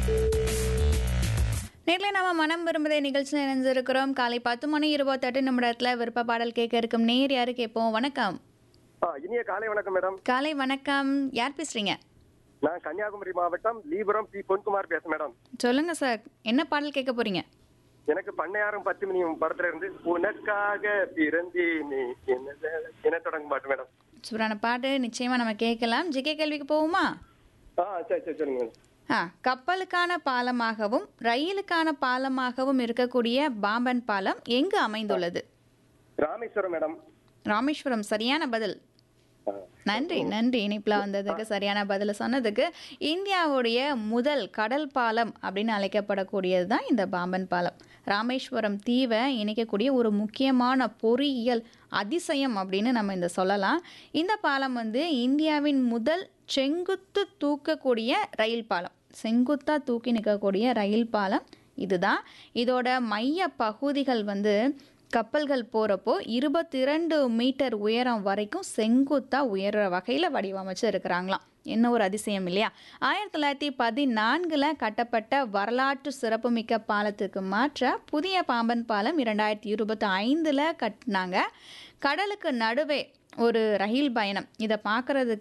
நேர்ல நாம மனம் விரும்புதே நிகழ்ச்சியில் இணைஞ்சிருக்கிறோம் காலை பத்து மணி இருபத்தெட்டு நிமிடத்துல விருப்ப பாடல் கேட்க இருக்கும் நேர் யாரு கேட்போம் வணக்கம் ஆ, இனிய காலை வணக்கம் மேடம் காலை வணக்கம் யார் பேசுறீங்க நான் கன்னியாகுமரி மாவட்டம் லீபுரம் பி பொன்குமார் பேசுறேன் மேடம் சொல்லுங்க சார் என்ன பாடல் கேட்க போறீங்க எனக்கு பண்ணையாரும் பத்து மணி படத்துல இருந்து உனக்காக பிறந்தேனே என்ன வேலை? என்ன தொடங்கும் பாட்டு மேடம் சூப்பரான பாட்டு நிச்சயமா நம்ம கேட்கலாம் ஜிகே கேள்விக்கு போகுமா ஆ சரி சரி சொல்லுங்க மேடம் ஆ கப்பலுக்கான பாலமாகவும் ரயிலுக்கான பாலமாகவும் இருக்கக்கூடிய பாம்பன் பாலம் எங்கு அமைந்துள்ளது ராமேஸ்வரம் மேடம் ராமேஸ்வரம் சரியான பதில் ஆ, நன்றி நன்றி இனிப்பில் வந்ததுக்கு சரியான பதில் சொன்னதுக்கு இந்தியாவுடைய முதல் கடல் பாலம் அப்படின்னு அழைக்கப்படக்கூடியது தான் இந்த பாம்பன் பாலம் ராமேஸ்வரம் தீவை இணைக்கக்கூடிய ஒரு முக்கியமான பொறியியல் அதிசயம் அப்படின்னு நம்ம இந்த சொல்லலாம் இந்த பாலம் வந்து இந்தியாவின் முதல் செங்குத்து தூக்கக்கூடிய ரயில் பாலம் செங்குத்தாக தூக்கி நிற்கக்கூடிய ரயில் பாலம் இதுதான் இதோட மைய பகுதிகள் வந்து கப்பல்கள் போகிறப்போ இருபத்தி ரெண்டு மீட்டர் உயரம் வரைக்கும் செங்குத்தாக உயர்ற வகையில் வடிவமைச்சு இருக்கிறாங்களாம் என்ன ஒரு அதிசயம் இல்லையா ஆயிரத்தி தொள்ளாயிரத்தி பதினான்கில் கட்டப்பட்ட வரலாற்று சிறப்புமிக்க பாலத்துக்கு மாற்ற புதிய பாம்பன் பாலம் இரண்டாயிரத்தி இருபத்தி ஐந்தில் கட்டினாங்க கடலுக்கு நடுவே ஒரு ரயில் பயணம் இதை பார்க்குறதுக்கு